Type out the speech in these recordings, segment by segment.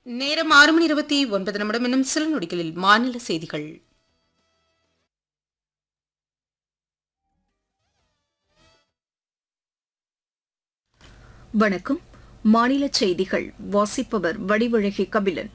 நேரம் ஆறு மணி இருபத்தி ஒன்பது நிமிடம் இன்னும் சில நொடிகளில் மாநில செய்திகள் வணக்கம் மாநில செய்திகள் வாசிப்பவர் வடிவழகி கபிலன்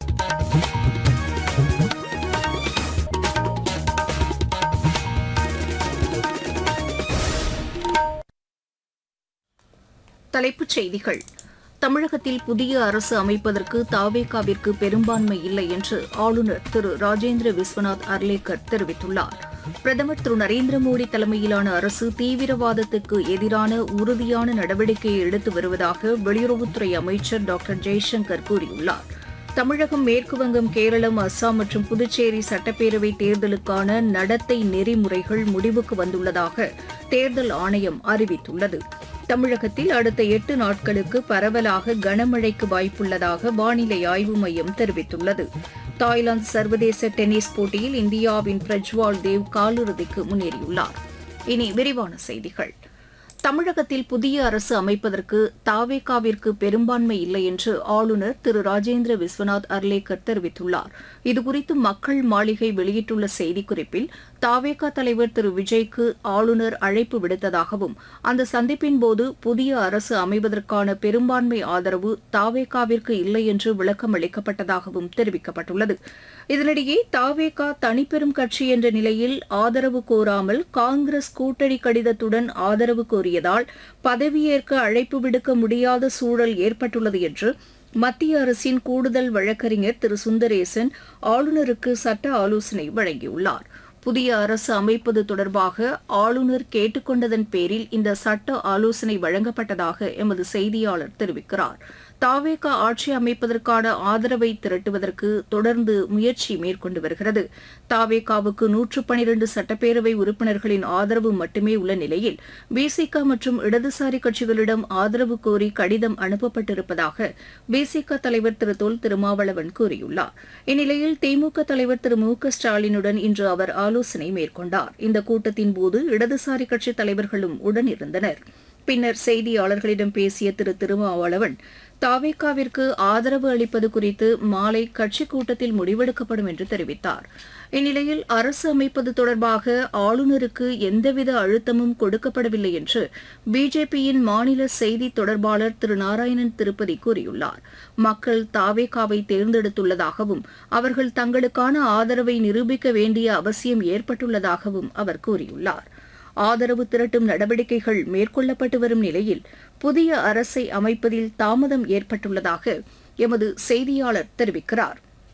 தலைப்புச் செய்திகள் தமிழகத்தில் புதிய அரசு அமைப்பதற்கு தாவேகாவிற்கு பெரும்பான்மை இல்லை என்று ஆளுநர் திரு ராஜேந்திர விஸ்வநாத் அர்லேக்கர் தெரிவித்துள்ளார் பிரதமர் திரு நரேந்திர மோடி தலைமையிலான அரசு தீவிரவாதத்துக்கு எதிரான உறுதியான நடவடிக்கையை எடுத்து வருவதாக வெளியுறவுத்துறை அமைச்சர் டாக்டர் ஜெய்சங்கர் கூறியுள்ளார் தமிழகம் மேற்குவங்கம் கேரளம் அஸ்ஸாம் மற்றும் புதுச்சேரி சட்டப்பேரவை தேர்தலுக்கான நடத்தை நெறிமுறைகள் முடிவுக்கு வந்துள்ளதாக தேர்தல் ஆணையம் அறிவித்துள்ளது தமிழகத்தில் அடுத்த எட்டு நாட்களுக்கு பரவலாக கனமழைக்கு வாய்ப்புள்ளதாக வானிலை ஆய்வு மையம் தெரிவித்துள்ளது தாய்லாந்து சர்வதேச டென்னிஸ் போட்டியில் இந்தியாவின் பிரஜ்வால் தேவ் காலிறுதிக்கு முன்னேறியுள்ளார் இனி விரிவான செய்திகள் தமிழகத்தில் புதிய அரசு அமைப்பதற்கு தாவேகாவிற்கு பெரும்பான்மை இல்லை என்று ஆளுநர் திரு ராஜேந்திர விஸ்வநாத் அர்லேக்கர் தெரிவித்துள்ளார் இதுகுறித்து மக்கள் மாளிகை வெளியிட்டுள்ள செய்திக்குறிப்பில் தாவேகா தலைவர் திரு விஜய்க்கு ஆளுநர் அழைப்பு விடுத்ததாகவும் அந்த சந்திப்பின் போது புதிய அரசு அமைவதற்கான பெரும்பான்மை ஆதரவு தாவேகாவிற்கு இல்லை என்று விளக்கம் அளிக்கப்பட்டதாகவும் தெரிவிக்கப்பட்டுள்ளது இதனிடையே தாவேகா தனிப்பெரும் கட்சி என்ற நிலையில் ஆதரவு கோராமல் காங்கிரஸ் கூட்டணி கடிதத்துடன் ஆதரவு கோரியதால் பதவியேற்க அழைப்பு விடுக்க முடியாத சூழல் ஏற்பட்டுள்ளது என்று மத்திய அரசின் கூடுதல் வழக்கறிஞர் திரு சுந்தரேசன் ஆளுநருக்கு சட்ட ஆலோசனை வழங்கியுள்ளார் புதிய அரசு அமைப்பது தொடர்பாக ஆளுநர் கேட்டுக்கொண்டதன் பேரில் இந்த சட்ட ஆலோசனை வழங்கப்பட்டதாக எமது செய்தியாளர் தெரிவிக்கிறார் தாவேகா ஆட்சி அமைப்பதற்கான ஆதரவை திரட்டுவதற்கு தொடர்ந்து முயற்சி மேற்கொண்டு வருகிறது தாவேகாவுக்கு நூற்று பனிரண்டு சட்டப்பேரவை உறுப்பினர்களின் ஆதரவு மட்டுமே உள்ள நிலையில் பிசிக மற்றும் இடதுசாரி கட்சிகளிடம் ஆதரவு கோரி கடிதம் அனுப்பப்பட்டிருப்பதாக பிசிக தலைவர் திரு தொல் திருமாவளவன் கூறியுள்ளார் இந்நிலையில் திமுக தலைவர் திரு மு க ஸ்டாலினுடன் இன்று அவர் ஆலோசனை மேற்கொண்டார் இந்த கூட்டத்தின் போது இடதுசாரி கட்சித் தலைவர்களும் உடனிருந்தனர் பின்னர் செய்தியாளர்களிடம் பேசிய திரு திருமாவளவன் தாவேகாவிற்கு ஆதரவு அளிப்பது குறித்து மாலை கட்சிக் கூட்டத்தில் முடிவெடுக்கப்படும் என்று தெரிவித்தார் இந்நிலையில் அரசு அமைப்பது தொடர்பாக ஆளுநருக்கு எந்தவித அழுத்தமும் கொடுக்கப்படவில்லை என்று பிஜேபியின் மாநில செய்தி தொடர்பாளர் திரு நாராயணன் திருப்பதி கூறியுள்ளார் மக்கள் தாவேகாவை தேர்ந்தெடுத்துள்ளதாகவும் அவர்கள் தங்களுக்கான ஆதரவை நிரூபிக்க வேண்டிய அவசியம் ஏற்பட்டுள்ளதாகவும் அவர் கூறியுள்ளார் ஆதரவு திரட்டும் நடவடிக்கைகள் மேற்கொள்ளப்பட்டு வரும் நிலையில் புதிய அரசை அமைப்பதில் தாமதம் ஏற்பட்டுள்ளதாக எமது செய்தியாளர் தெரிவிக்கிறார்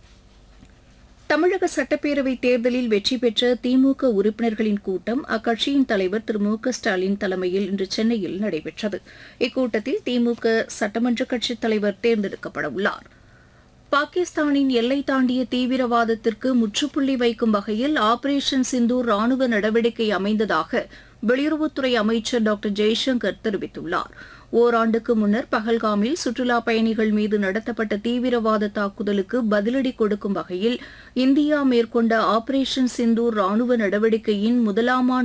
தமிழக சட்டப்பேரவைத் தேர்தலில் வெற்றி பெற்ற திமுக உறுப்பினர்களின் கூட்டம் அக்கட்சியின் தலைவர் திரு மு க ஸ்டாலின் தலைமையில் இன்று சென்னையில் நடைபெற்றது இக்கூட்டத்தில் திமுக சட்டமன்ற கட்சித் தலைவர் தேர்ந்தெடுக்கப்பட உள்ளார் பாகிஸ்தானின் எல்லை தாண்டிய தீவிரவாதத்திற்கு முற்றுப்புள்ளி வைக்கும் வகையில் ஆபரேஷன் சிந்தூர் ராணுவ நடவடிக்கை அமைந்ததாக வெளியுறவுத்துறை அமைச்சர் டாக்டர் ஜெய்சங்கர் தெரிவித்துள்ளார் ஓராண்டுக்கு முன்னர் பகல்காமில் சுற்றுலா பயணிகள் மீது நடத்தப்பட்ட தீவிரவாத தாக்குதலுக்கு பதிலடி கொடுக்கும் வகையில் இந்தியா மேற்கொண்ட ஆபரேஷன் சிந்தூர் ராணுவ நடவடிக்கையின் முதலாம் ஆண்டு